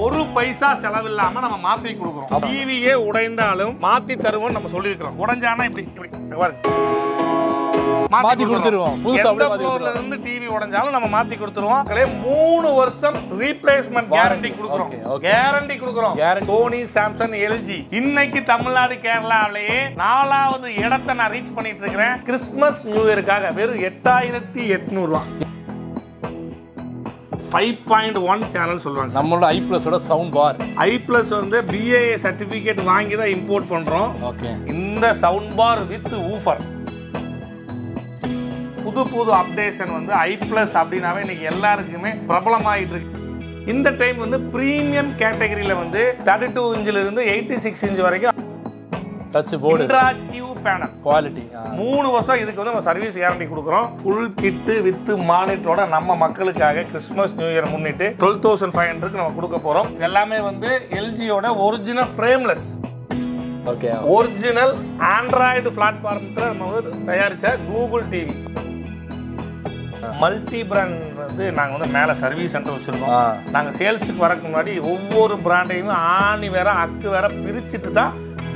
ஒரு பைசா செலவில்லாம நம்ம மாத்தி கொடுக்குறோம் டிவியே உடைந்தாலும் மாத்தி தருவோம் நம்ம சொல்லியிருக்கிறோம் உடைஞ்சானா இப்படி இப்படி இங்க பாருங்க மாத்தி கொடுத்துருவோம். புதுசா எந்த அப்படியே மாத்தி ஃப்ளோர்ல இருந்து டிவி உடைஞ்சாலும் நம்ம மாத்தி கொடுத்துருவோம் மக்களே, மூணு வருஷம் ரீப்ளேஸ்மெண்ட் கேரண்டி கொடுக்குறோம் Okay, okay. கேரண்டி கொடுக்குறோம் Guarantee. சோனி சாம்சங் எல்ஜி இன்னைக்கு தமிழ்நாடு கேரளாவிலேயே நாலாவது இடத்தை நான் ரீச் பண்ணிட்டு இருக்கிறேன் கிறிஸ்மஸ் நியூ இயருக்காக வெறும் எட்டாயிரத்தி எட்நூறு ரூபா ஃபைவ் பாயிண்ட் ஒன் சேனல் சொல்லுவாங்க நம்மளோட ஐ பிளஸோட சவுண்ட் பார் ஐ பிளஸ் வந்து பிஏஏ சர்டிபிகேட் வாங்கி தான் இம்போர்ட் பண்றோம் ஓகே இந்த சவுண்ட் பார் வித் ஊஃபர் புது புது அப்டேஷன் வந்து ஐ பிளஸ் அப்படின்னாவே இன்னைக்கு எல்லாருக்குமே பிரபலமாயிட்டு இருக்கு இந்த டைம் வந்து பிரீமியம் கேட்டகரியில வந்து தேர்ட்டி டூ இன்ச்சில் இருந்து எயிட்டி சிக்ஸ் இன்ச் வரைக்கும் touch board interactive panel quality மூணு வருஷம் இதுக்கு வந்து நம்ம சர்வீஸ் கேரண்டி கொடுக்குறோம் ஃபுல் கிட்டு வித் மானிட்டரோட நம்ம மக்களுக்காக கிறிஸ்மஸ் நியூ இயர் முன்னிட்டு டுவெல் தௌசண்ட் ஃபைவ் ஹண்ட்ரட்க்கு நம்ம கொடுக்க போறோம் இது எல்லாமே வந்து எல்ஜியோட original frameless okay original Android பிளாட்ஃபார்மத்தில் நம்ம வந்து தயாரிச்ச கூகுள் டிவி மல்டி பிராண்ட் வந்து நாங்கள் வந்து மேலே சர்வீஸ் சென்டர் வச்சுருக்கோம் ஆ நாங்கள் சேல்ஸுக்கு வரக்கு முன்னாடி ஒவ்வொரு பிராண்டையும் ஆணி வேற அக்கு வேற பிரிச்சுட்டு தான்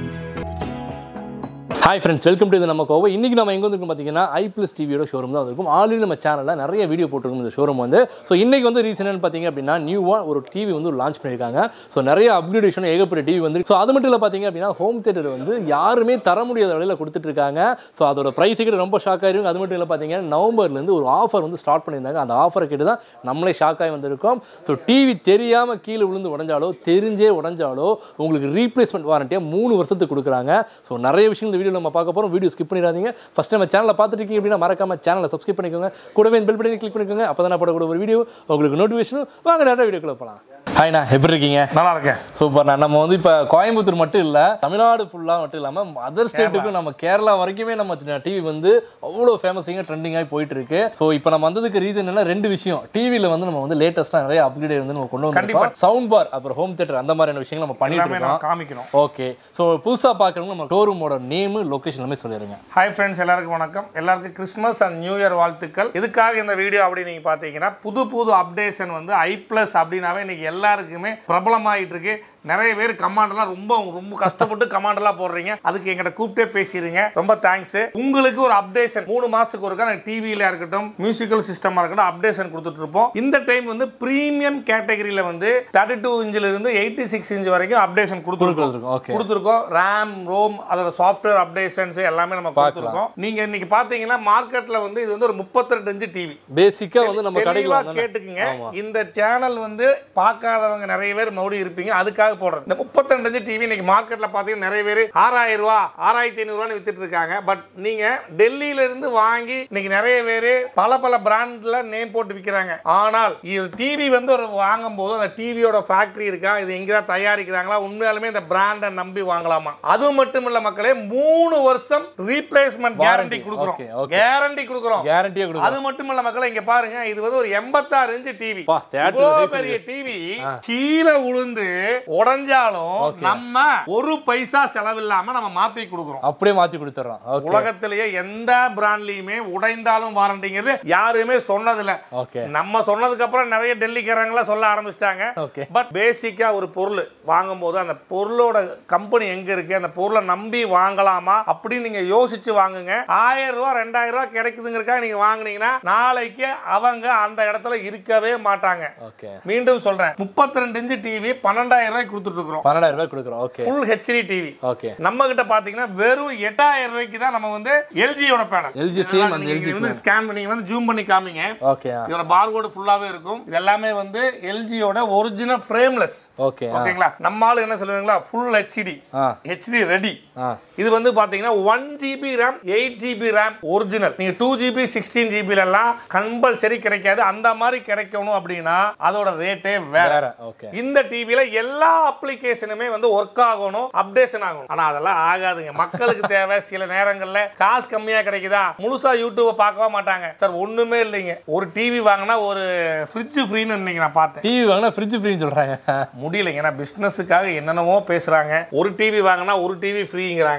ஹாய் ஃப்ரெண்ட்ஸ் வெல்கம் டு இது நம்ம கோவை இன்னைக்கு நம்ம எங்கே வந்துருக்கோம் பார்த்தீங்கன்னா ஐ பிளஸ் டிவியோட ஷோரூம் தான் இருக்கும் ஆல்ரெடி நம்ம சேனலில் நிறைய வீடியோ போட்டிருக்கோம் இந்த ஷோரூம் வந்து ஸோ இன்னைக்கு வந்து ரீசன் என்னன்னு பார்த்தீங்க அப்படின்னா நியூவாக ஒரு டிவி வந்து லான்ச் பண்ணியிருக்காங்க ஸோ நிறைய அப்கிரேடேஷன் ஏகப்பட்ட டிவி வந்து ஸோ அது மட்டும் இல்லை பார்த்தீங்க அப்படின்னா ஹோம் தேட்டர் வந்து யாருமே தர முடியாத விலையில் கொடுத்துட்டு இருக்காங்க ஸோ அதோட ப்ரைஸ் கிட்ட ரொம்ப ஷாக் ஆயிருக்கும் அது மட்டும் இல்லை பார்த்தீங்கன்னா நவம்பர்லேருந்து ஒரு ஆஃபர் வந்து ஸ்டார்ட் பண்ணியிருந்தாங்க அந்த ஆஃபரை கேட்டு தான் நம்மளே ஷாக் ஆகி வந்திருக்கோம் ஸோ டிவி தெரியாமல் கீழே விழுந்து உடஞ்சாலோ தெரிஞ்சே உடஞ்சாலோ உங்களுக்கு ரீப்ளேஸ்மெண்ட் வாரண்டியாக மூணு வருஷத்துக்கு கொடுக்குறாங்க ஸோ நிறைய விஷயம் இந்த வீடியோ நம்ம பார்க்க போகிறோம் வீடியோ ஸ்கிப் பண்ணிடாதீங்க ஃபஸ்ட் நம்ம சேனலை பார்த்துட்டு இருக்கீங்க அப்படின்னா மறக்காம சேனலை சப்ஸ்கிரைப் பண்ணிக்கோங்க கூடவே பெல் பட்டனை கிளிக் பண்ணிக்கோங்க அப்போ தான் போடக்கூடிய ஒரு வீடியோ உங்களுக்கு நோட்டிஃபிகேஷனும் வாங்க நிறைய வீடியோக்குள்ள போகலாம் ஹாய்ண்ணா எப்படி இருக்கீங்க நல்லா இருக்கேன் சூப்பர்ண்ணா நம்ம வந்து இப்போ கோயம்புத்தூர் மட்டும் இல்லை தமிழ்நாடு ஃபுல்லாக மட்டும் இல்லாமல் அதர் ஸ்டேட்டுக்கும் நம்ம கேரளா வரைக்குமே நம்ம டிவி வந்து அவ்வளோ ஃபேமஸிங்காக ட்ரெண்டிங்காக போயிட்டு இருக்கு ஸோ இப்போ நம்ம வந்ததுக்கு ரீசன் என்ன ரெண்டு விஷயம் டிவியில் வந்து நம்ம வந்து லேட்டஸ்ட்டாக நிறைய அப்கிரேட் வந்து நம்ம கொண்டு வந்திருக்கோம் சவுண்ட் பார் அப்புறம் ஹோம் தேட்டர் அந்த மாதிரியான விஷயங்கள் நம்ம பண்ணிட்டு எல்லாமே இருக்கோம் நான் காமிக்கணும் ஓகே ஸோ புதுசாக பார்க்குறவங்க நம்ம ஷோரூமோட நேமு லொக்கேஷன் எல்லாமே சொல்லிடுங்க ஹாய் ஃப்ரெண்ட்ஸ் எல்லாருக்கும் வணக்கம் எல்லாருக்கும் கிறிஸ்மஸ் அண்ட் நியூ இயர் வாழ்த்துக்கள் இதுக்காக இந்த வீடியோ அப்படி நீங்கள் பார்த்தீங்கன்னா புது புது அப்டேஷன் வந்து ஐ ப்ளஸ் அப்படின்னாவே இன்னைக்கு எல்லாருக்குமே பிரபலமாயிட்டு இருக்கு நிறைய பேர் கமாண்டெல்லாம் ரொம்ப ரொம்ப கஷ்டப்பட்டு கமாண்டெல்லாம் போடுறீங்க அதுக்கு எங்கிட்ட கூப்பிட்டே பேசிடுங்க ரொம்ப தேங்க்ஸ் உங்களுக்கு ஒரு அப்டேஷன் மூணு மாசத்துக்கு ஒருக்கா நாங்கள் டிவியில இருக்கட்டும் மியூசிக்கல் சிஸ்டமாக இருக்கட்டும் அப்டேஷன் கொடுத்துட்டு இருப்போம் இந்த டைம் வந்து பிரீமியம் கேட்டகரியில் வந்து தேர்ட்டி டூ இன்ச்சில் இருந்து எயிட்டி சிக்ஸ் இன்ச் வரைக்கும் அப்டேஷன் கொடுத்துருக்கோம் கொடுத்துருக்கோம் ஓகே கொடுத்துருக்கோம் ரேம் ரோம் அதோட சாஃப்ட்வேர் அப்டேஷன்ஸ் எல்லாமே நம்ம கொடுத்துருக்கோம் நீங்க இன்னைக்கு பாத்தீங்கன்னா மார்க்கெட்ல வந்து இது வந்து ஒரு 32 இன்ச்சு டிவி பேசிக்காக வந்து நம்ம கடைக்கு தெளிவா வந்தோம்னா கேட்டுக்குங்க இந்த சேனல் வந்து பார்க்காதவங்க நிறைய பேர் மறுபடியும் இருப்பீங்க அதுக்காக போடுறது இந்த 32 இன்ச்சு டிவி இன்னைக்கு மார்க்கெட்ல பாத்தீங்கன்னா நிறைய பேர் ஆறாயிரம் ரூபா ஆறாயிரத்தி ஐநூறு ரூபான்னு வித்துட்டு இருக்காங்க பட் நீங்க டெல்லியில இருந்து வாங்கி இன்னைக்கு நிறைய பேர் பல பல பிராண்ட்ல நேம் போட்டு விற்கிறாங்க ஆனால் இது டிவி வந்து ஒரு வாங்கும் போது அந்த டிவியோட ஃபேக்டரி இருக்கா இது எங்க தான் தயாரிக்கிறாங்களா உண்மையாலுமே இந்த பிராண்டை நம்பி வாங்கலாமா அது மட்டும் இல்ல மக்களே மூணு வருஷம் ரீப்ளேஸ்மெண்ட் கேரண்டி கொடுக்குறோம் Okay, okay. கேரண்டி கொடுக்குறோம் கேரண்டியாக கொடுக்கும் அது மட்டும் இல்ல மக்களே இங்க பாருங்க இது வந்து ஒரு எண்பத்தாறு இன்ச்சு டிவி பா, theatre இவ்வளவு rate பெரிய டிவி கீழே விழுந்து உடைஞ்சாலும் நம்ம ஒரு பைசா செலவில்லாம நம்ம மாத்தி கொடுக்குறோம் அப்படியே மாற்றி கொடுத்துட்றோம் ஓகே உலகத்திலேயே எந்த பிராண்ட்லயுமே உடைந்தாலும் வாரண்டிங்கிறது யாருமே சொன்னதில்ல ஓகே நம்ம சொன்னதுக்கு அப்புறம் நிறைய டெல்லிக்காரங்களா சொல்ல ஆரம்பிச்சிட்டாங்க ஓகே பட் பேசிக்கா ஒரு பொருள் வாங்கும்போது அந்த பொருளோட கம்பெனி எங்க இருக்கு அந்த பொருளை நம்பி வாங்கலாமா அப்படின்னு நீங்க யோசிச்சு வாங்குங்க ஆயிரம் ரூபாய் ரெண்டாயிரம் ரூபாய் கிடைக்குதுங்கிறக்காக நீங்க வாங்குனீங்கன்னா நாளைக்கு அவங்க அந்த இடத்துல இருக்கவே மாட்டாங்க ஓகே மீண்டும் சொல்றேன் 32 இன்ச்சு டிவி பன்னெண்டாயிரம் ரூபாய் கொடுத்துட்டு இருக்கிறோம் பன்னெண்டாயிரம் ரூபாய் கொடுக்குறோம் okay full HD TV okay நம்ம கிட்ட பாத்தீங்கன்னா வெறும் எட்டாயிரம் ரூபாய்க்கு தான் நம்ம வந்து எல்ஜியோட பேனல் LG same அந்த LG வந்து ஸ்கேன் பண்ணி வந்து ஜூம் பண்ணி காமிங்க ஓகே இதோட பார்கோடு ஃபுல்லாவே இருக்கும் இது எல்லாமே வந்து எல்ஜியோட ஒரிஜினல் ஃப்ரேம்லெஸ் ஓகே ஓகேங்களா நம்ம ஆளு என்ன சொல்லுவாங்களா ஃபுல் ஹெச்டி ஆ ஹெச்டி ரெடி ஆ இது வந்து பாத்தீங்கன்னா one GB RAM eight GB RAM original நீங்க டூ ஜிபி சிக்ஸ்டீன் ஜிபி எல்லாம் கம்பல்சரி கிடைக்காது அந்த மாதிரி கிடைக்கணும் அப்படின்னா அதோட ரேட்டே வேற வேற ஓகே இந்த டிவில எல்லா அப்ளிகேஷனுமே வந்து ஒர்க் ஆகணும் அப்டேஷன் ஆகணும் ஆனா அதெல்லாம் ஆகாதுங்க மக்களுக்கு தேவை சில நேரங்கள்ல காசு கம்மியா கிடைக்குதா முழுசா யூடியூப பார்க்கவே மாட்டாங்க சார் ஒண்ணுமே இல்லைங்க ஒரு டிவி வாங்கினா ஒரு ஃப்ரிட்ஜ் ஃப்ரீன்னு இன்னைக்கு நான் பார்த்தேன் டிவி வாங்கினா ஃப்ரிட்ஜ் ஃப்ரீன்னு சொல்கிறாங்க முடியலைங்க ஏன்னா பிசினஸுக்காக என்னென்னமோ பேசுறாங்க ஒரு டிவி வாங்கினா ஒரு டிவி ஃப்ரீங்கிறாங்க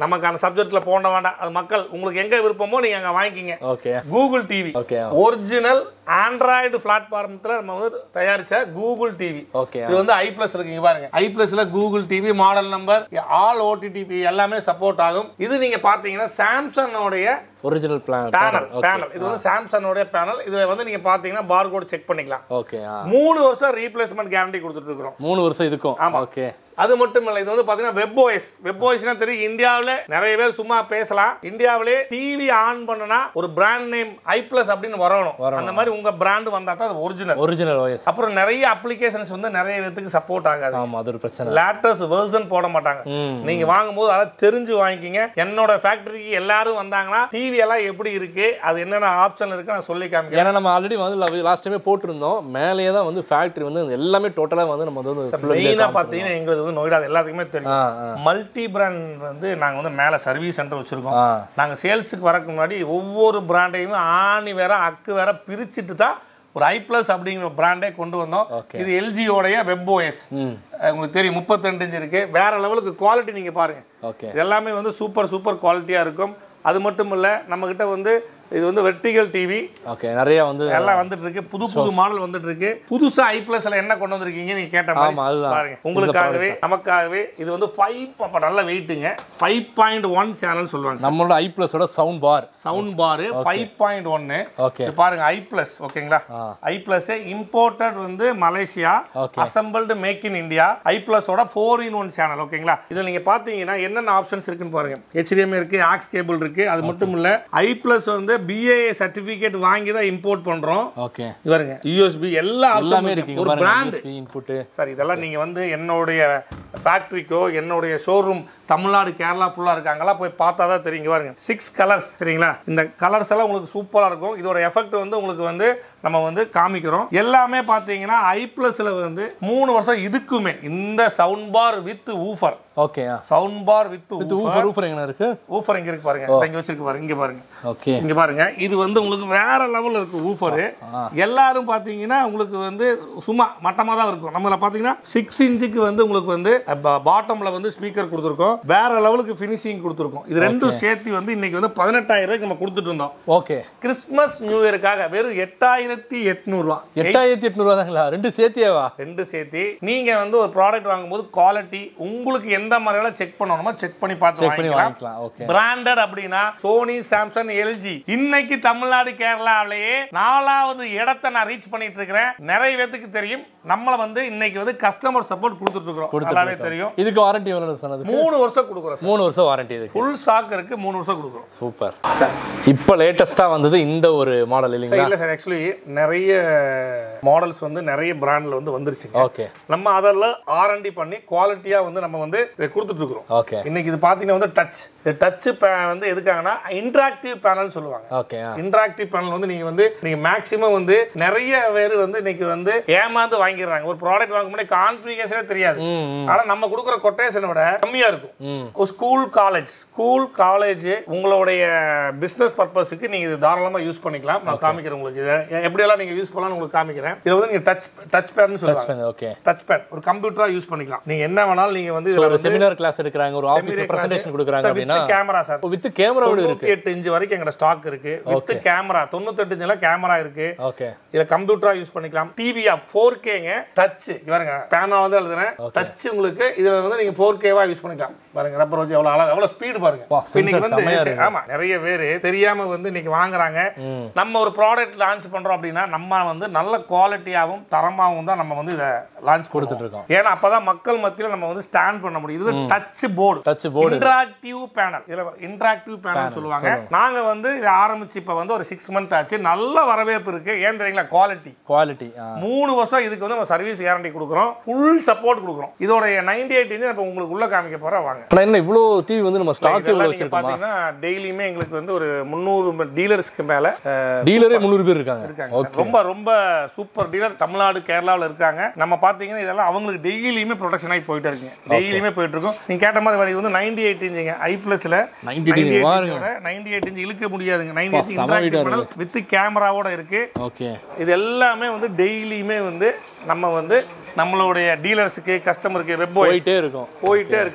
நமக்கு அந்த சப்ஜெக்ட்ல போட வேண்டாம் அது மக்கள் உங்களுக்கு எங்க விருப்பமோ நீங்க அங்க வாங்கிக்கிங்க okay Google TV okay original Android பிளாட்ஃபார்மத்தில் நம்ம வந்து தயாரிச்ச கூகுள் டிவி ஓகே இது வந்து ஐ பிளஸ் இருக்குங்க பாருங்க ஐ பிளஸ்ல Google TV model number all ஓடிடிபி எல்லாமே சப்போர்ட் ஆகும் இது நீங்க பாத்தீங்கன்னா சாம்சங்கோடைய ஒரிஜினல் பிளான் பேனல் பேனல் இது வந்து சாம்சங்கோடைய பேனல் இதுல வந்து நீங்க பாத்தீங்கன்னா பார்கோட் செக் பண்ணிக்கலாம் ஓகே ஆ மூணு வருஷம் ரீப்ளேஸ்மெண்ட் கேரண்டி கொடுத்துட்டு இருக்கிறோம் மூணு வருஷம் இதுக்கும் ஓகே அது மட்டும் இல்லை இது வந்து பார்த்தீங்கன்னா வெப் ஓஎஸ் வெப் ஓஎஸ்னா தெரியும் இந்தியாவில் நிறைய பேர் சும்மா பேசலாம் இந்தியாவிலே டிவி ஆன் பண்ணனா ஒரு பிராண்ட் நேம் ஐ பிளஸ் அப்படின்னு வரணும் அந்த மாதிரி உங்க பிராண்ட் வந்தா தான் அது ஒரிஜினல் ஒரிஜினல் ஓஎஸ் அப்புறம் நிறைய அப்ளிகேஷன்ஸ் வந்து நிறைய இடத்துக்கு சப்போர்ட் ஆகாது ஆமா அது ஒரு பிரச்சனை லேட்டஸ்ட் வெர்ஷன் போட மாட்டாங்க ம். நீங்க வாங்கும்போது அதெல்லாம் தெரிஞ்சு வாங்கிக்கிங்க என்னோட ஃபேக்டரிக்கு எல்லாரும் வந்தாங்கன்னா டிவி எல்லாம் எப்படி இருக்கு அது என்னென்ன ஆப்ஷன் இருக்கு நான் சொல்லி காமிக்கிறேன் ஏன்னா நம்ம ஆல்ரெடி வந்து லாஸ்ட் டைமே போட்டிருந்தோம் மேலேயே தான் வந்து ஃபேக்ட்ரி வந்து எல்லாமே டோட்டலாக வந்து நம்ம வந்து full ஆ மெயினாக பார்த்தீங்கன்னா எங்களுக்கு வந்து நோய்டா அது எல்லாத்துக்குமே ஆ தெரியும் ஆ மல்டி பிராண்ட் வந்து நாங்கள் வந்து மேலே சர்வீஸ் சென்டர் வச்சுருக்கோம் ஆ நாங்கள் சேல்ஸுக்கு வரக்கு முன்னாடி ஒவ்வொரு பிராண்டையும் ஆணி வேற அக்கு வேற பிரிச்சுட்டு தான் ஒரு ஐ ப்ளஸ் அப்படிங்கிற பிராண்டே கொண்டு வந்தோம் Okay. இது எல்ஜியோடைய வெப் ஓஎஸ் ம் உங்களுக்கு தெரியும் முப்பத்தெண்டு இன்ச் இருக்கு வேற லெவலுக்கு குவாலிட்டி நீங்கள் பாருங்க ஓகே இது எல்லாமே வந்து சூப்பர் சூப்பர் குவாலிட்டியாக இருக்கும் அது மட்டும் இல்லை நம்மக்கிட்ட வந்து இது வந்து வெர்டிகல் டிவி ஓகே நிறைய வந்து எல்லாம் வந்துட்டு இருக்கு புது புது மாடல் வந்துட்டு இருக்கு புதுசா ஐ பிளஸ்ல என்ன கொண்டு வந்திருக்கீங்க நீங்க கேட்ட ஆமா, மாதிரி அதுதான். பாருங்க உங்களுக்காகவே நமக்காகவே இது வந்து ஃபைவ் நல்ல வெயிட்டுங்க ஃபைவ் பாயிண்ட் ஒன் சேனல் சொல்லுவாங்க நம்மளோட ஐ ப்ளஸோட sound bar sound bar five point ஒன்னு ஓகே இது பாருங்க ஐ பிளஸ் ஓகேங்களா ஐ பிளஸ் இம்போர்ட்டட் வந்து Malaysia Okay. Assembled make in India I பிளஸோட ஃபோர் இன் ஒன் சேனல் ஓகேங்களா இதுல நீங்க பாத்தீங்கன்னா என்னென்ன ஆப்ஷன்ஸ் இருக்குன்னு பாருங்க HDMI இருக்கு ஆக்ஸ் கேபிள் இருக்கு அது மட்டும் இல்ல ஐ பிளஸ் வந்து பிஏஏ சர்டிபிகேட் வாங்கி தான் இம்போர்ட் பண்றோம் ஓகே இது பாருங்க யூஎஸ்பி எல்லா எல்லாமே ஆப்ஷனும் இருக்குங்க ஒரு பாருங்க பிராண்ட் USB இன்புட்டு சார் இதெல்லாம் நீங்கள் வந்து என்னுடைய ஃபேக்ட்ரிக்கோ என்னுடைய ஷோரூம் தமிழ்நாடு கேரளா ஃபுல்லாக இருக்காங்களா போய் பார்த்தா தான் தெரியுங்க பாருங்க சிக்ஸ் கலர்ஸ் சரிங்களா இந்த கலர்ஸ் எல்லாம் உங்களுக்கு சூப்பராக இருக்கும் இதோட எஃபெக்ட் வந்து உங்களுக்கு வந்து நம்ம வந்து காமிக்கிறோம் எல்லாமே பார்த்தீங்கன்னா ஐ ப்ளஸில் வந்து மூணு வருஷம் இதுக்குமே இந்த sound bar with woofer okay ஆ சவுண்ட் பார் வித் இது ஊஃபர் ஊஃபர் எங்கே இருக்கு ஊஃபர் இங்க இருக்கு பாருங்க இங்க வச்சிருக்கு பாருங்க இங்க பாருங்க ஓகே இங்க பாருங்க இது வந்து உங்களுக்கு வேற லெவல்ல இருக்கு ஊஃபர் எல்லாரும் பாத்தீங்கன்னா உங்களுக்கு வந்து சும்மா மட்டமா தான் இருக்கும் நம்மள பாத்தீங்கன்னா சிக்ஸ் இன்ச்சுக்கு வந்து உங்களுக்கு வந்து பாட்டம்ல வந்து ஸ்பீக்கர் கொடுத்துருக்கோம் வேற லெவலுக்கு ஃபினிஷிங் கொடுத்துருக்கோம் இது ரெண்டும் சேர்த்து வந்து இன்னைக்கு வந்து பதினெட்டாயிரம் ரூபாய்க்கு நம்ம கொடுத்துட்டு இருந்தோம் ஓகே கிறிஸ்மஸ் நியூ இயருக்காக வெறும் எட்டாயிரத்தி எட்நூறுவா எட்டாயிரத்தி எட்நூறுவா தாங்களா ரெண்டு சேர்த்தியாவா ரெண்டு சேர்த்து நீங்க வந்து ஒரு ப்ராடக்ட் வாங்கும்போது குவாலிட்டி உங்களுக்கு எந்த மாதிரியெல்லாம் செக் பண்ணணுமோ செக் பண்ணி பார்த்து செக் பண்ணி வாங்கிக்கலாம் வாங்கிக்கலாம் ஓகே பிராண்டட் அப்படின்னா சோனி சாம்சங் எல்ஜி இன்னைக்கு தமிழ்நாடு கேரளாவிலேயே நாலாவது இடத்தை நான் ரீச் பண்ணிட்டு இருக்கிறேன் நிறைய பேத்துக்கு தெரியும் நம்மள வந்து இன்னைக்கு வந்து கஸ்டமர் சப்போர்ட் கொடுத்துட்டு இருக்கிறோம் நல்லாவே தெரியும் இதுக்கு வாரண்டி எவ்வளோ சொன்னது மூணு வருஷம் கொடுக்குறோம் சார் மூணு வருஷம் வாரண்டி இதுக்கு ஃபுல் ஸ்டாக் இருக்கு மூணு வருஷம் கொடுக்குறோம் சூப்பர் இப்போ லேட்டஸ்ட்டாக வந்தது இந்த ஒரு மாடல் இல்லைங்களா இல்லை சார் ஆக்சுவலி நிறைய மாடல்ஸ் வந்து நிறைய பிராண்ட்ல வந்து வந்துருச்சுங்க ஓகே நம்ம அதெல்லாம் ஆர்என்டி பண்ணி குவாலிட்டியா வந்து நம்ம வந்து இதை கொடுத்துட்டு இருக்கிறோம் ஓகே இன்னைக்கு இது பார்த்தீங்கன்னா வந்து டச் இது டச் வந்து எதுக்காகனா இன்டராக்டிவ் பேனல் சொல்லுவாங்க ஓகே ஆ இன்டராக்டிவ் பேனல் வந்து நீங்க வந்து நீங்க மேக்ஸிமம் வந்து நிறைய பேர் வந்து இன்னைக்கு வந்து ஏமாந்து வாங்கிடுறாங்க ஒரு ப்ராடக்ட் வாங்க முன்னாடி கான்ஃபிகேஷனே தெரியாது ம் ம் ஆனா நம்ம கொடுக்குற கொட்டேஷனை விட கம்மியா இருக்கும் ம் ஒரு ஸ்கூல் காலேஜ் ஸ்கூல் காலேஜ் உங்களுடைய பிசினஸ் பர்பஸுக்கு நீங்க இது தாராளமா யூஸ் பண்ணிக்கலாம் நான் காமிக்கிறேன் உங்களுக்கு இதை எப்படியெல்லாம் நீங்க யூஸ் பண்ணலாம்னு உங்களுக்கு காமிக்கிறேன் இதை வந்து நீங்க டச் டச் பேன் சொல்லுவாங்க ஓகே டச் பேன் ஒரு கம்ப்யூட்டரா யூஸ் பண்ணிக்கலாம் நீங்க என்ன வேணாலும் நீங்க வந்து ஸோ இதுல ஒரு வந்து செமினார் கிளாஸ் எடுக்கிறாங்க ஒரு ஆஃபீஸ் பிரசன்டேஷன் கொடுக்குறாங்க அப்படின்னா கேமரா சார் வித் கேமராவோட இருக்கு தொண்ணூத்தி எட்டு இன்ச் வரைக்கும் எங்கட ஸ்டாக் இருக்கு வித் கேமரா தொண்ணூத்தெட்டு இன்ச்ல கேமரா இருக்கு ஓகே இதுல கம்ப்யூட்டரா யூஸ் பண்ணிக்கலாம் டிவியா ஃபோர் கேங்க டச் பாருங்க பேனா வந்து எழுதுறேன் டச் உங்களுக்கு இதுல வந்து நீங்க ஃபோர் கேவா யூஸ் பண்ணிக்கலாம் பாருங்க ரப்பர் வச்சு எவ்வளவு அழகா எவ்வளவு ஸ்பீடு பாருங்க வா, இப்ப இன்னைக்கு sensor செமையா வந்து இருக்கு. ஆமா நிறைய பேர் தெரியாம வந்து இன்னைக்கு வாங்குறாங்க ம் நம்ம ஒரு ப்ராடக்ட் லான்ச் பண்றோம் அப்படின்னா நம்ம வந்து நல்ல குவாலிட்டியாவும் தரமாவும் தான் நம்ம வந்து இதை லான்ச் கொடுத்துட்டு இருக்கோம் ஏன்னா அப்பதான் மக்கள் மத்தியில நம்ம வந்து ஸ்டாண்ட் பண்ண முடியும் இது touch board touch board interactive panel இதுல இன்டராக்டிவ் பேனல் சொல்லுவாங்க நாங்க வந்து இதை ஆரம்பிச்சு இப்ப வந்து ஒரு சிக்ஸ் மந்த் ஆச்சு நல்ல வரவேற்பு இருக்கு ஏன் தெரியுங்களா குவாலிட்டி குவாலிட்டி ஆ மூணு வருஷம் இதுக்கு வந்து நம்ம சர்வீஸ் கேரண்டி கொடுக்குறோம் ஃபுல் சப்போர்ட் கொடுக்குறோம் இதோட நைன்டி எயிட் இன்ச் இப்போ உங்களுக்கு உள்ள காமிக்க போறேன் வாங்க ஆனால் என்ன இவ்வளோ டிவி வந்து நம்ம ஸ்டாக் இவ்வளோ இதெல்லாம் நீங்க வச்சிருக்கோமா பாத்தீங்கன்னா டெய்லியுமே எங்களுக்கு வந்து ஒரு முந்நூறு டீலர்ஸ்க்கு மேல அஹ், டீலரே முந்நூறு பேர் இருக்காங்க இருக்காங்க சார். ரொம்ப ரொம்ப சூப்பர் டீலர் தமிழ்நாடு கேரளாவில் இருக்காங்க நம்ம பார்த்தீங்கன்னா இதெல்லாம் அவங்களுக்கு டெய்லியுமே ப்ரொடக்ஷன் ஆகி போயிட்டே இருக்குங்க டெய்லியுமே போயிட்டு இருக்கும் நீங்க கேட்ட மாதிரி வரை இது வந்து நைன்டி எயிட் இன்ச்சுங்க ஐ பிளஸ்ல 90 inch, பாருங்க. நைன்டி எயிட் இன்ச் இழுக்க முடியாதுங்க நைன்டி எயிட் செம weight ஆ இன்ச் வித் கேமராவோட இருக்கு ஓகே இது எல்லாமே வந்து டெய்லியுமே வந்து நம்ம வந்து நம்மளுடைய டீலர்ஸுக்கு கஸ்டமருக்கு வெப் போயிட்டே இருக்கும் போயிட்டே இருக்கும்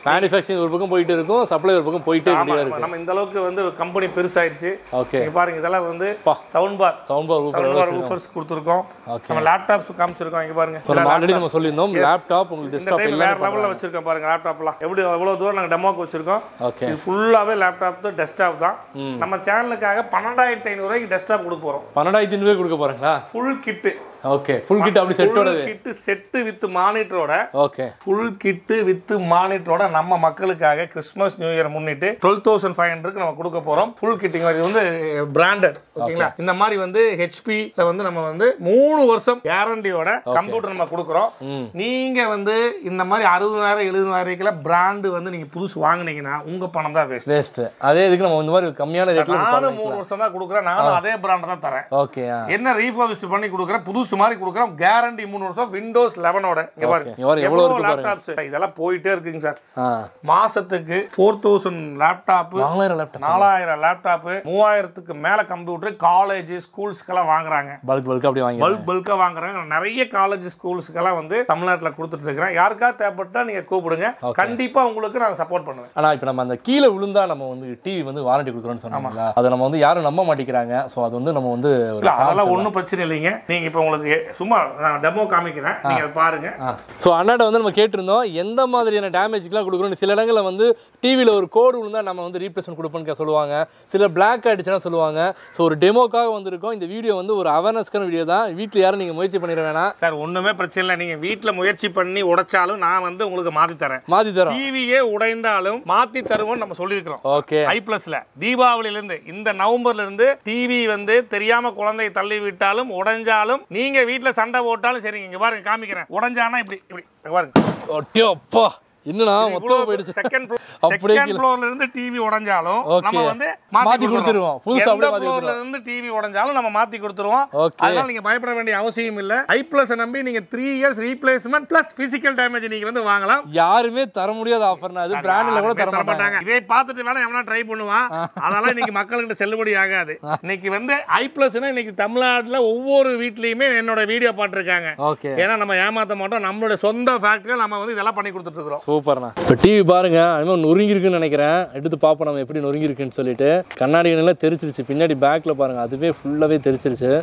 மேனுஃபேக்சரிங் ஒரு பக்கம் போயிட்டு இருக்கும் சப்ளை ஒரு பக்கம் போயிட்டே ஆமா, இப்படியா இருக்கு நம்ம இந்த அளவுக்கு வந்து கம்பெனி பெருசாயிருச்சு ஓகே இங்க பாருங்க இதெல்லாம் வந்து பா. Sound bar sound bar sound bar woofers கொடுத்துருக்கோம் Okay. நம்ம லேப்டாப்ஸ் காமிச்சிருக்கோம் இங்க பாருங்க நம்ம ஆல்ரெடி நம்ம சொல்லியிருந்தோம் லேப்டாப் உங்களுக்கு இந்த டெஸ்க்டாப் டைம் வேற லெவல்ல வச்சிருக்கோம் பாருங்க லேப்டாப்லாம் எப்படி எவ்வளவு தூரம் நாங்க டெமோக்கு வச்சிருக்கோம் ஓகே இது ஃபுல்லாவே லேப்டாப் தான் டெஸ்க்டாப் தான் நம்ம சேனலுக்காக பன்னெண்டாயிரத்தி ஐநூறு ரூபாய்க்கு டெஸ்க்டாப் கொடுக்க போறோம் பன்னெண்டாயிரத்தி ஐநூறு கொடுக்க போறீங்களா full kit okay full kit அப்படி செட்டோட கிட்டு செட்டு வித் மானிட்டரோட ஓகே ஃபுல் கிட்டு வித் மானிட்டரோட நம்ம மக்களுக்காக கிறிஸ்மஸ் நியூ இயர் முன்னிட்டு டுவெல் தௌசண்ட் ஃபைவ் ஹண்ட்ரட்க்கு நம்ம கொடுக்க போறோம் ஃபுல் கிட்டிங் இது வந்து பிராண்டட் ஓகேங்களா இந்த மாதிரி வந்து ஹெச்பி வந்து நம்ம வந்து மூணு வருஷம் கேரண்டியோட கம்ப்யூட்டர் நம்ம கொடுக்குறோம் ம். நீங்க வந்து இந்த மாதிரி அறுபதாயிரம் எழுபதாயிரம் பிராண்டு வந்து நீங்க புதுசு வாங்குனீங்கன்னா உங்க பணம் தான் வேஸ்ட் வேஸ்ட் அதே இதுக்கு நம்ம இந்த மாதிரி கம்மியான ரேட்ல நானும் மூணு வருஷம் தான் கொடுக்குறேன் நானும் அதே பிராண்ட் தான் தரேன் ஓகே என்ன ரீஃபர்பிஸ்ட் பண்ணி கொடுக்குறேன் புதுசு மாதிரி கொடுக்குறோம் கேரண்டி மூணு வருஷம் விண்டோஸ் லெவனோட இங்க பாருங்க இங்க பாருங்க, எவ்வளவு எவ்வளவு இருக்கு பாருங்க. லேப்டாப்ஸ் இதெல்லாம் போயிட்டே இருக்குங்க சார் ஆ மாசத்துக்கு ஃபோர் தௌசண்ட் லேப்டாப் நாலாயிரம் லேப்டாப் நாலாயிரம் லேப்டாப் மூவாயிரத்துக்கு மேல கம்ப்யூட்டர் காலேஜ் ஸ்கூல்ஸ்க்கெல்லாம் வாங்குறாங்க பல்க் பல்க் அப்படி வாங்கி பல்க் பல்கா வாங்குறாங்க நிறைய காலேஜ் ஸ்கூல்ஸ்க்கெல்லாம் வந்து தமிழ்நாட்டில் கொடுத்துட்டு இருக்கிறேன் யாருக்காவது தேவைப்பட்டா நீங்க கூப்பிடுங்க கண்டிப்பா உங்களுக்கு நான் சப்போர்ட் பண்ணுவேன் ஆனா இப்போ நம்ம அந்த கீழே விழுந்தா நம்ம வந்து டிவி வந்து வாரண்டி கொடுக்குறோம்னு சொன்னாங்களா அதை நம்ம வந்து யாரும் நம்ப மாட்டேங்கிறாங்க ஸோ அது வந்து நம்ம வந்து ஒரு இல்ல அதெல்லாம் ஒன்றும் பிரச்சனை இல்லைங்க நீங்க இப்போ உங்களுக்கு சும்மா நான் டெமோ காமிக்கிறேன் நீங்க அதை பாருங்க ஸோ அண்ணாட்ட வந்து நம்ம கேட்டிருந்தோம் எந்த மாதிரியான டேமேஜ்க்குலாம் கொடுக்குறோம் சில இடங்களில் வந்து டிவியில் ஒரு கோடு விழுந்தா நம்ம வந்து ரீப்ளேஸ்மெண்ட் கொடுப்போம்னு சொல்லுவாங்க சில பிளாக் ஆயிடுச்சுன்னா சொல்லுவாங்க ஸோ ஒரு டெமோக்காக வந்திருக்கோம் இந்த வீடியோ வந்து ஒரு அவேர்னஸ்க்கான வீடியோ தான் வீட்டில் யாரும் நீங்கள் முயற்சி பண்ணிட வேணாம் சார் ஒண்ணுமே பிரச்சனை இல்லை நீங்க வீட்ல முயற்சி பண்ணி உடைச்சாலும் நான் வந்து உங்களுக்கு மாத்தி தரேன் மாற்றி தரோம் டிவியே உடைந்தாலும் மாத்தி தருவோம்னு நம்ம சொல்லியிருக்கிறோம் ஓகே ஐ பிளஸ்ல தீபாவளியில இருந்து இந்த நவம்பர்ல இருந்து டிவி வந்து தெரியாம குழந்தை தள்ளி விட்டாலும் உடைஞ்சாலும் நீங்க வீட்ல சண்டை போட்டாலும் சரிங்க இங்க பாருங்க காமிக்கிறேன் உடைஞ்சானா இப்படி இப்படி இங்க பாருங்க ஒட்டியோ அப்பா என்னண்ணா மொத்தம் போயிடுச்சு செகண்ட் அப்படியே செகண்ட் ஃப்ளோர்ல இருந்து டிவி உடைஞ்சாலும் Okay. நம்ம வந்து மாத்தி மாத்தி கொடுத்துருவோம். கொடுத்துருவோம் புதுசா எந்த அப்படியே மாத்தி ஃப்ளோர்ல இருந்து டிவி உடைஞ்சாலும் நம்ம மாத்தி கொடுத்துருவோம் Okay. அதனால நீங்க பயப்பட வேண்டிய அவசியம் இல்ல ஐ பிளஸ் நம்பி நீங்க three years replacement plus physical damage நீங்க வந்து வாங்கலாம் யாருமே தர முடியாத ஆஃபர்னா அது பிராண்டில் கூட தர யாருமே மாட்டாங்க இதை பார்த்துட்டு வேணா எவனா ட்ரை பண்ணுவான் அதெல்லாம் இன்னைக்கு மக்கள்கிட்ட செல்லுபடி ஆகாது இன்னைக்கு வந்து ஐ பிளஸ்னா இன்னைக்கு தமிழ்நாட்டுல ஒவ்வொரு வீட்லயுமே என்னோட வீடியோ பார்த்துருக்காங்க ஓகே ஏன்னா நம்ம ஏமாத்த மாட்டோம் நம்மளோட சொந்த ஃபேக்டரியில் நம்ம வந்து இதெல்லாம் பண்ணி கொடுத்துட்டு இருக்கிறோம் சூப்பர்ண்ணா இப்போ டிவி பாருங்க அதுமாதிரி நொறுங்கிருக்குன்னு நினைக்கிறேன் எடுத்து பார்ப்போம் நம்ம எப்படி நொறுங்கிருக்குன்னு சொல்லிட்டு கண்ணாடி எல்லாம் தெரிச்சிருச்சு பின்னாடி பேக்கில் பாருங்க அதுவே ஃபுல்லாகவே தெரிச்சிருச்சு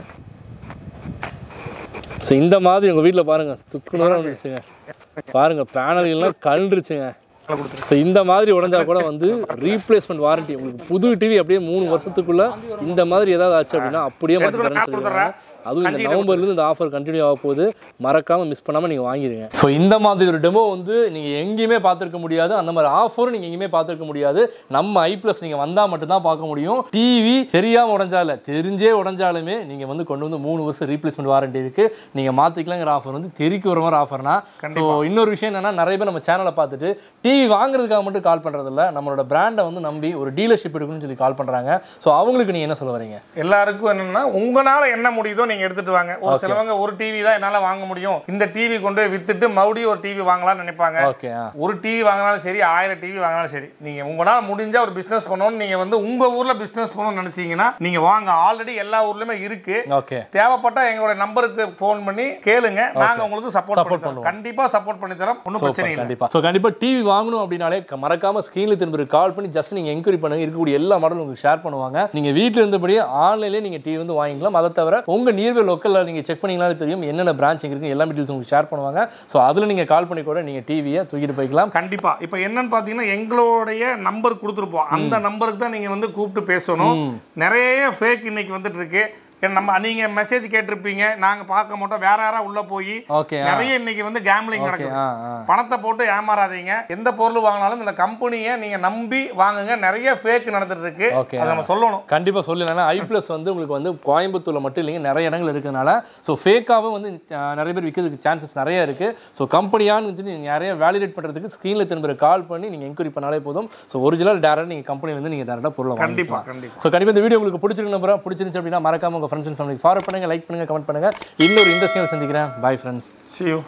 ஸோ இந்த மாதிரி உங்கள் வீட்டில் பாருங்க துக்கு நேரம் வந்துருச்சுங்க பாருங்க பேனல்கள்லாம் கழுந்துருச்சுங்க ஸோ இந்த மாதிரி உடஞ்சா கூட வந்து ரீப்ளேஸ்மெண்ட் வாரண்டி உங்களுக்கு புது டிவி அப்படியே மூணு வருஷத்துக்குள்ள இந்த மாதிரி ஏதாவது ஆச்சு அப்படின்னா அப்படியே மாற்றி தரேன்னு சொல்லிடுறாங்க அதுவும் இந்த நவம்பர்லேருந்து இந்த ஆஃபர் கண்டினியூ ஆக போகுது மறக்காமல் மிஸ் பண்ணாமல் நீங்கள் வாங்கிடுங்க ஸோ இந்த மாதிரி ஒரு டெமோ வந்து நீங்கள் எங்கேயுமே பார்த்துருக்க முடியாது அந்த மாதிரி ஆஃபரும் நீங்கள் எங்கேயுமே பார்த்துருக்க முடியாது நம்ம ஐ ப்ளஸ் நீங்கள் வந்தால் மட்டும்தான் பார்க்க முடியும் டிவி தெரியாமல் உடஞ்சால தெரிஞ்சே உடஞ்சாலுமே நீங்கள் வந்து கொண்டு வந்து மூணு வருஷம் ரீப்ளேஸ்மெண்ட் வாரண்டி இருக்குது நீங்கள் மாற்றிக்கலாங்கிற ஆஃபர் வந்து தெறிக்கு ஒரு மாதிரி ஆஃபர்னா ஸோ இன்னொரு விஷயம் என்னன்னா நிறைய பேர் நம்ம சேனலை பார்த்துட்டு டிவி வாங்குறதுக்காக மட்டும் கால் பண்ணுறதில்ல நம்மளோட பிராண்டை வந்து நம்பி ஒரு டீலர்ஷிப் எடுக்கணும்னு சொல்லி கால் பண்ணுறாங்க ஸோ அவங்களுக்கு நீங்கள் என்ன சொல்ல வரீங்க எல்லாருக்கும் என்னன்னா உங்களால என்ன முடியுதோ நீங்க எடுத்துட்டு வாங்க ஒரு சிலவங்க ஒரு டிவி தான் என்னால வாங்க முடியும் இந்த டிவி கொண்டு போய் வித்துட்டு மறுபடியும் ஒரு டிவி வாங்கலாம்னு நினைப்பாங்க ஓகே ஆ ஒரு டிவி வாங்கினாலும் சரி ஆயிரம் டிவி வாங்கினாலும் சரி நீங்க உங்களால முடிஞ்சா ஒரு பிசினஸ் பண்ணணும்னு நீங்க வந்து உங்க ஊர்ல பிசினஸ் பண்ணணும்னு நினைச்சீங்கன்னா நீங்க வாங்க ஆல்ரெடி எல்லா ஊர்லயுமே இருக்கு ஓகே தேவைப்பட்ட எங்களோட நம்பருக்கு ஃபோன் பண்ணி கேளுங்க நாங்க உங்களுக்கு சப்போர்ட் Support பண்ணி தரோம் கண்டிப்பா சப்போர்ட் பண்ணி தரோம் ஒன்றும் பிரச்சனை இல்லை கண்டிப்பா ஸோ கண்டிப்பா டிவி வாங்கணும் அப்படின்னாலே க- மறக்காம ஸ்க்ரீன்ல திரும்ப கால் பண்ணி ஜஸ்ட் நீங்க என்கொயரி பண்ணுங்க இருக்கக்கூடிய எல்லா மாடலும் உங்களுக்கு ஷேர் பண்ணுவாங்க நீங்க வீட்ல இருந்தபடியே ஆன்லைன்லேயே நீங்க டிவி வந்து வாங்கிக்கலாம் அதை தவிர உங்க நியர்பை லோக்கல்ல நீங்க செக் பண்ணீங்கனாலே தெரியும் என்னென்ன பிரான்ச் இருக்கு எல்லா டீட்டெயில்ஸ் உங்களுக்கு ஷேர் பண்ணுவாங்க ஸோ அதுல நீங்க கால் பண்ணி கூட நீங்க டிவியை தூக்கிட்டு போய்க்கலாம் கண்டிப்பா இப்போ என்னன்னு பாத்தீங்கன்னா எங்களுடைய நம்பர் கொடுத்துருப்போம் அந்த நம்பருக்கு தான் நீங்க வந்து கூப்பிட்டு பேசணும் நிறைய ஃபேக் இன்னைக்கு வந்துட்டு இருக்கு ஏன்னா நம்ம நீங்க மெசேஜ் கேட்டிருப்பீங்க நாங்க பார்க்க மாட்டோம் வேற யாரா உள்ள போய் ஓகே நிறைய இன்னைக்கு வந்து கேம்லிங் நடக்குது ஆ ஆ பணத்தை போட்டு ஏமாறாதீங்க எந்த பொருள் வாங்கினாலும் இந்த கம்பெனியை நீங்க நம்பி வாங்குங்க நிறைய ஃபேக் நடந்துட்டு இருக்கு Okay. அதை நம்ம சொல்லணும் கண்டிப்பாக சொல்லலாம் ஐ ப்ளஸ் வந்து உங்களுக்கு வந்து கோயம்புத்தூர்ல மட்டும் இல்லைங்க நிறைய இடங்கள் இருக்கிறதுனால ஸோ ஃபேக்காகவும் வந்து அஹ், நிறைய பேர் விற்கிறதுக்கு சான்சஸ் நிறைய இருக்குது ஸோ கம்பெனியான்னு சொல்லி நீங்கள் நிறைய வேலிடேட் பண்ணுறதுக்கு ஸ்க்ரீனில் திரும்ப கால் பண்ணி நீங்கள் என்கொயரி பண்ணாலே போதும் ஸோ ஒரிஜினல் டேரக்ட் நீங்கள் கம்பெனிலேருந்து நீங்கள் டேரெக்டாக பொருளை கண்டிப்பா வாங்கிக்கலாம் கண்டிப்பா ஸோ கண்டிப்பாக இந்த வீடியோ உங்களுக்கு பிடிச்சிருக்கு நம்புறேன் பிடிச்சிருந்துச்சு அப்படின்னா மறக்காம உங்கள் ஃப்ரெண்ட்ஸ் அண்ட் ஃபேமிலிக்கு ஃபார்வர்ட் பண்ணுங்க லைக் பண்ணுங்க கமெண்ட் பண்ணுங்க இன்னொரு இன்ட்ரெஸ்டிங் சந்திக்கிறேன் பை ஃப்ரெண்ட்ஸ் see you